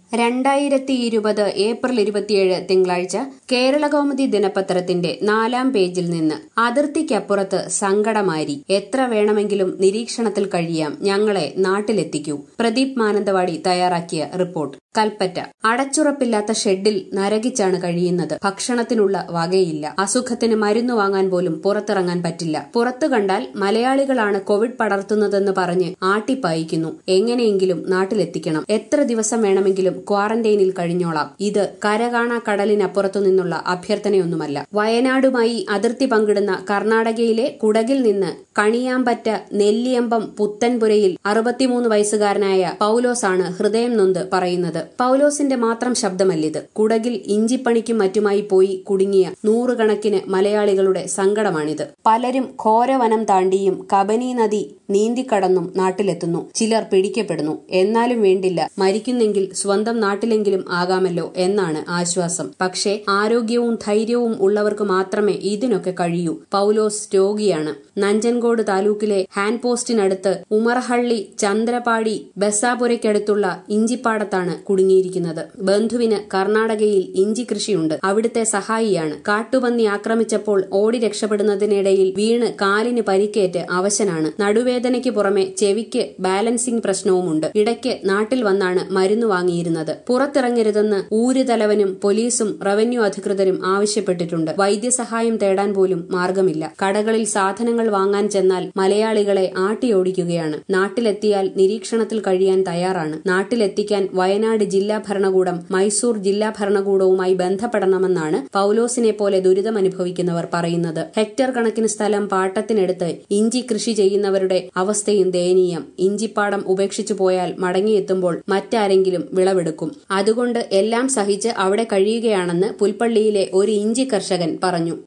രണ്ടായിരത്തി ഇരുപത് ഏപ്രിൽ ഇരുപത്തിയേഴ് തിങ്കളാഴ്ച കേരളകൗമുദി ദിനപത്രത്തിന്റെ നാലാം പേജിൽ നിന്ന് അതിർത്തിക്കപ്പുറത്ത് സങ്കടമാരി എത്ര വേണമെങ്കിലും നിരീക്ഷണത്തിൽ കഴിയാം ഞങ്ങളെ നാട്ടിലെത്തിക്കൂ പ്രദീപ് മാനന്തവാടി തയ്യാറാക്കിയ റിപ്പോർട്ട് കൽപ്പറ്റ അടച്ചുറപ്പില്ലാത്ത ഷെഡിൽ നരകിച്ചാണ് കഴിയുന്നത് ഭക്ഷണത്തിനുള്ള വകയില്ല അസുഖത്തിന് മരുന്ന് വാങ്ങാൻ പോലും പുറത്തിറങ്ങാൻ പറ്റില്ല പുറത്തു കണ്ടാൽ മലയാളികളാണ് കോവിഡ് പടർത്തുന്നതെന്ന് പറഞ്ഞ് ആട്ടിപ്പായിക്കുന്നു എങ്ങനെയെങ്കിലും നാട്ടിലെത്തിക്കണം എത്ര ദിവസം വേണമെങ്കിലും ക്വാറന്റൈനിൽ കഴിഞ്ഞോളാം ഇത് കരകാണാ കടലിനപ്പുറത്തു നിന്നുള്ള അഭ്യർത്ഥനയൊന്നുമല്ല വയനാടുമായി അതിർത്തി പങ്കിടുന്ന കർണാടകയിലെ കുടകിൽ നിന്ന് കണിയാമ്പറ്റ നെല്ലിയമ്പം പുത്തൻപുരയിൽ അറുപത്തിമൂന്ന് വയസ്സുകാരനായ പൌലോസാണ് ഹൃദയം നൊന്ത് പറയുന്നത് പൌലോസിന്റെ മാത്രം ശബ്ദമല്ലിത് കുടകിൽ ഇഞ്ചിപ്പണിക്കും മറ്റുമായി പോയി കുടുങ്ങിയ നൂറുകണക്കിന് മലയാളികളുടെ സങ്കടമാണിത് പലരും ഘോരവനം താണ്ടിയും കബനി നദി നീന്തിക്കടന്നും നാട്ടിലെത്തുന്നു ചിലർ പിടിക്കപ്പെടുന്നു എന്നാലും വേണ്ടില്ല മരിക്കുന്നെങ്കിൽ സ്വന്തം നാട്ടിലെങ്കിലും ആകാമല്ലോ എന്നാണ് ആശ്വാസം പക്ഷേ ആരോഗ്യവും ധൈര്യവും ഉള്ളവർക്ക് മാത്രമേ ഇതിനൊക്കെ കഴിയൂ പൌലോസ് രോഗിയാണ് നഞ്ചൻകോട് താലൂക്കിലെ ഹാൻഡ് പോസ്റ്റിനടുത്ത് ഉമർഹള്ളി ചന്ദ്രപാടി ബസാപുരയ്ക്കടുത്തുള്ള ഇഞ്ചിപ്പാടത്താണ് കുടുങ്ങിയിരിക്കുന്നത് ബന്ധുവിന് കർണാടകയിൽ ഇഞ്ചി കൃഷിയുണ്ട് അവിടുത്തെ സഹായിയാണ് കാട്ടുപന്നി ആക്രമിച്ചപ്പോൾ ഓടി രക്ഷപ്പെടുന്നതിനിടയിൽ വീണ് കാലിന് പരിക്കേറ്റ് അവശനാണ് നടുവേദനയ്ക്ക് പുറമെ ചെവിക്ക് ബാലൻസിംഗ് പ്രശ്നവുമുണ്ട് ഇടയ്ക്ക് നാട്ടിൽ വന്നാണ് മരുന്ന് വാങ്ങിയിരുന്നത് പുറത്തിറങ്ങരുതെന്ന് ഊരുതലവനും പോലീസും റവന്യൂ അധികൃതരും ആവശ്യപ്പെട്ടിട്ടുണ്ട് വൈദ്യസഹായം തേടാൻ പോലും മാർഗമില്ല കടകളിൽ സാധനങ്ങൾ വാങ്ങാൻ ചെന്നാൽ മലയാളികളെ ആട്ടിയോടിക്കുകയാണ് നാട്ടിലെത്തിയാൽ നിരീക്ഷണത്തിൽ കഴിയാൻ തയ്യാറാണ് നാട്ടിലെത്തിക്കാൻ വയനാട് ജില്ലാ ഭരണകൂടം മൈസൂർ ജില്ലാ ഭരണകൂടവുമായി ബന്ധപ്പെടണമെന്നാണ് പൌലോസിനെ പോലെ ദുരിതമനുഭവിക്കുന്നവർ പറയുന്നത് ഹെക്ടർ കണക്കിന് സ്ഥലം പാട്ടത്തിനെടുത്ത് ഇഞ്ചി കൃഷി ചെയ്യുന്നവരുടെ അവസ്ഥയും ദയനീയം ഇഞ്ചിപ്പാടം ഉപേക്ഷിച്ചു പോയാൽ മടങ്ങിയെത്തുമ്പോൾ മറ്റാരെങ്കിലും വിളവെടുക്കും അതുകൊണ്ട് എല്ലാം സഹിച്ച് അവിടെ കഴിയുകയാണെന്ന് പുൽപ്പള്ളിയിലെ ഒരു ഇഞ്ചി കർഷകൻ പറഞ്ഞു